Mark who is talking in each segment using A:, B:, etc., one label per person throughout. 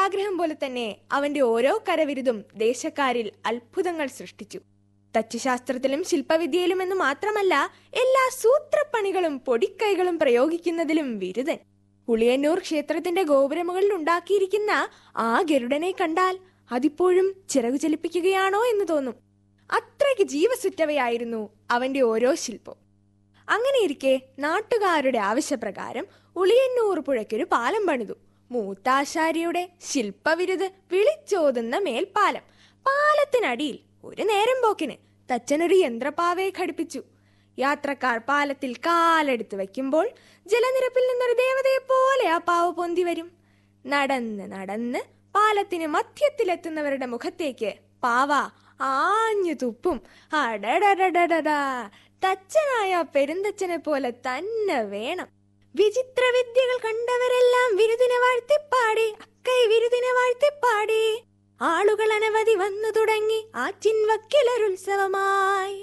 A: ആഗ്രഹം പോലെ തന്നെ അവന്റെ ഓരോ കരവിരുതും ദേശക്കാരിൽ അത്ഭുതങ്ങൾ സൃഷ്ടിച്ചു തച്ചുശാസ്ത്രത്തിലും ശില്പവിദ്യയിലും എന്ന് മാത്രമല്ല എല്ലാ സൂത്രപ്പണികളും പൊടിക്കൈകളും പ്രയോഗിക്കുന്നതിലും വിരുദൻ ഉളിയന്നൂർ ക്ഷേത്രത്തിന്റെ ഗോപുരമുകളിൽ ഉണ്ടാക്കിയിരിക്കുന്ന ആ ഗരുഡനെ കണ്ടാൽ അതിപ്പോഴും ചിറകു ചലിപ്പിക്കുകയാണോ എന്ന് തോന്നും അത്രയ്ക്ക് ജീവസുറ്റവയായിരുന്നു അവന്റെ ഓരോ ശില്പവും അങ്ങനെയിരിക്കെ നാട്ടുകാരുടെ ആവശ്യപ്രകാരം ഉളിയന്നൂർ പുഴയ്ക്കൊരു പാലം പണിതു മൂത്താശാരിയുടെ ശില്പവിരുത് വിളിച്ചോതുന്ന മേൽപ്പാലം പാലത്തിനടിയിൽ ഒരു നേരം പോക്കിന് തച്ചനൊരു യന്ത്രപ്പാവയെ ഘടിപ്പിച്ചു യാത്രക്കാർ പാലത്തിൽ കാലെടുത്ത് വയ്ക്കുമ്പോൾ ജലനിരപ്പിൽ നിന്നൊരു ദേവതയെ പോലെ ആ പാവ പൊന്തി വരും നടന്ന് നടന്ന് പാലത്തിന് മധ്യത്തിലെത്തുന്നവരുടെ മുഖത്തേക്ക് പാവ ആഞ്ഞു തുപ്പും അടടടടടടാ തച്ചനായ പെരുന്തച്ചനെ പോലെ തന്നെ വേണം വിചിത്ര വിദ്യകൾ കണ്ടവരെല്ലാം വിരുദിനെ വാഴ്ത്തിപ്പാടി അക്കൈ വിരുദിനെ വാഴ്ത്തിപ്പാടി ആളുകൾ അനവധി വന്നു തുടങ്ങി ആറ്റിൻ വക്കിലൊരുത്സവമായി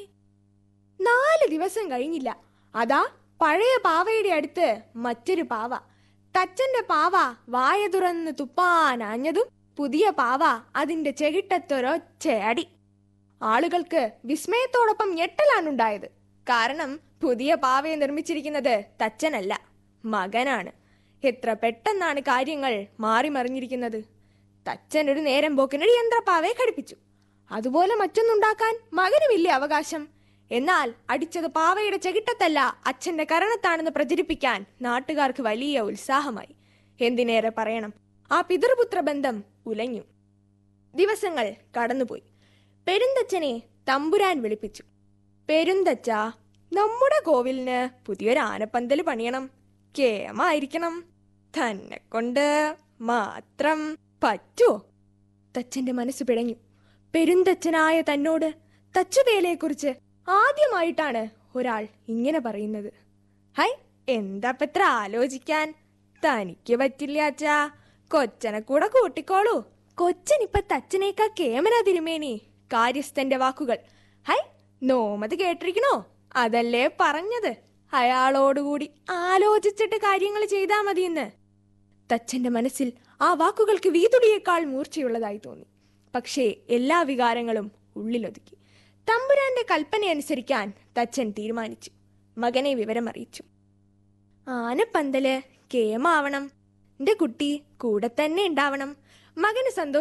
A: നാല് ദിവസം കഴിഞ്ഞില്ല അതാ പഴയ പാവയുടെ അടുത്ത് മറ്റൊരു പാവ തച്ചന്റെ പാവ വായ തുറന്ന് തുപ്പാനാഞ്ഞതും പുതിയ പാവ അതിന്റെ ചെകിട്ടത്തൊരൊറ്റ അടി ആളുകൾക്ക് വിസ്മയത്തോടൊപ്പം ഞെട്ടലാണുണ്ടായത് കാരണം പുതിയ പാവയെ നിർമ്മിച്ചിരിക്കുന്നത് തച്ചനല്ല മകനാണ് എത്ര പെട്ടെന്നാണ് കാര്യങ്ങൾ മാറി മറിഞ്ഞിരിക്കുന്നത് തച്ചൻ ഒരു നേരം പോക്കിനൊരു യന്ത്രപ്പാവയെ ഘടിപ്പിച്ചു അതുപോലെ മറ്റൊന്നുണ്ടാക്കാൻ മകനുമില്ലേ അവകാശം എന്നാൽ അടിച്ചത് പാവയുടെ ചെകിട്ടത്തല്ല അച്ഛന്റെ കരണത്താണെന്ന് പ്രചരിപ്പിക്കാൻ നാട്ടുകാർക്ക് വലിയ ഉത്സാഹമായി എന്തിനേറെ പറയണം ആ പിതൃപുത്ര ബന്ധം ഉലഞ്ഞു ദിവസങ്ങൾ കടന്നുപോയി പെരുന്തച്ഛനെ തമ്പുരാൻ വിളിപ്പിച്ചു പെരുന്തച്ഛ നമ്മുടെ കോവിലിന് പുതിയൊരു ആനപ്പന്തൽ പണിയണം കേമായിരിക്കണം തന്നെ കൊണ്ട് മാത്രം പറ്റുമോ തച്ചന്റെ മനസ്സ് പിടഞ്ഞു പെരുന്തച്ഛനായ തന്നോട് തച്ചുവേലയെക്കുറിച്ച് ആദ്യമായിട്ടാണ് ഒരാൾ ഇങ്ങനെ പറയുന്നത് ഹൈ എന്താപ്പത്ര ആലോചിക്കാൻ തനിക്ക് പറ്റില്ല അച്ഛാ കൊച്ചനെ കൂടെ കൂട്ടിക്കോളൂ കൊച്ചൻ ഇപ്പൊ തച്ചനേക്കാ കേമന തിരുമേനി കാര്യസ്ഥന്റെ വാക്കുകൾ ഹൈ നോമത് കേട്ടിരിക്കണോ അതല്ലേ പറഞ്ഞത് അയാളോടുകൂടി ആലോചിച്ചിട്ട് കാര്യങ്ങൾ ചെയ്താ മതിയെന്ന് തച്ചന്റെ മനസ്സിൽ ആ വാക്കുകൾക്ക് വീതുടിയേക്കാൾ മൂർച്ചയുള്ളതായി തോന്നി പക്ഷേ എല്ലാ വികാരങ്ങളും ഉള്ളിലൊതുക്കി തമ്പുരാന്റെ കൽപ്പന അനുസരിക്കാൻ തച്ചൻ തീരുമാനിച്ചു മകനെ വിവരമറിയിച്ചു ആനപ്പന്തല് കേമാവണം എന്റെ കുട്ടി കൂടെ തന്നെ ഉണ്ടാവണം മകന് സന്തോഷം